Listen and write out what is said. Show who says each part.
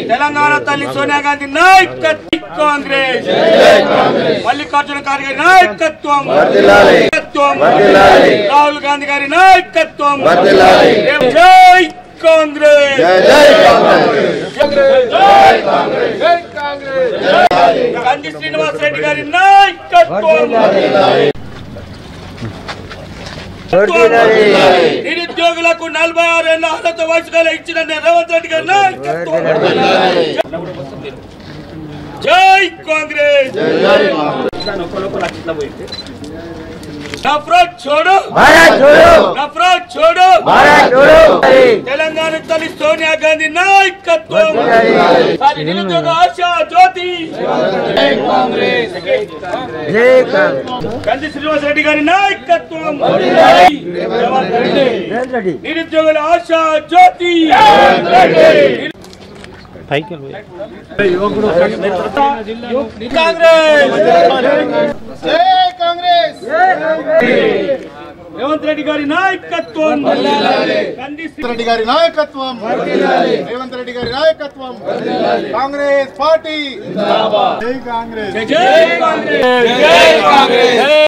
Speaker 1: తెలంగాణ తల్లి సోనియా గాంధీ నాయకత్వం కాంగ్రెస్ మల్లికార్జున ఖార్గే నాయకత్వం నాయకత్వం రాహుల్ గాంధీ గారి నాయకత్వం జై కాంగ్రెస్ కంది శ్రీనివాస్ రెడ్డి గారి నాయకత్వం నిరుద్యోగులకు నలభై ఆరు ఏళ్ళ అర్హత వయసు గల ఇచ్చిన రేవంత్ రెడ్డి గారి నాయకత్వం జై కాంగ్రెస్ నఫరత్ छोड़ो
Speaker 2: भारत छोड़ो
Speaker 1: నఫరత్ छोड़ो
Speaker 2: भारत छोड़ो
Speaker 1: తెలంగాణ తల్లి సోనియా గాంధీ నాయకత్వం నిరుద్యోగ ఆశా జ్యోతి
Speaker 2: जय कांग्रेस
Speaker 1: కంది శ్రీనివాస్ రెడ్డి గారి నాయకత్వం రేవంత్ రెడ్డి.
Speaker 2: नरेंद्र रेड्डी
Speaker 1: నిరుద్యోగుల ఆశా జ్యోతి కాంగ్రెస్ రేవంత్ రెడ్డి గారి నాయకత్వం కంది శ్రీ-
Speaker 3: రెడ్డి గారి నాయకత్వం రేవంత్ రెడ్డి గారి నాయకత్వం కాంగ్రెస్ పార్టీ జై కాంగ్రెస్
Speaker 1: జై కాంగ్రెస్ జై కాంగ్రెస్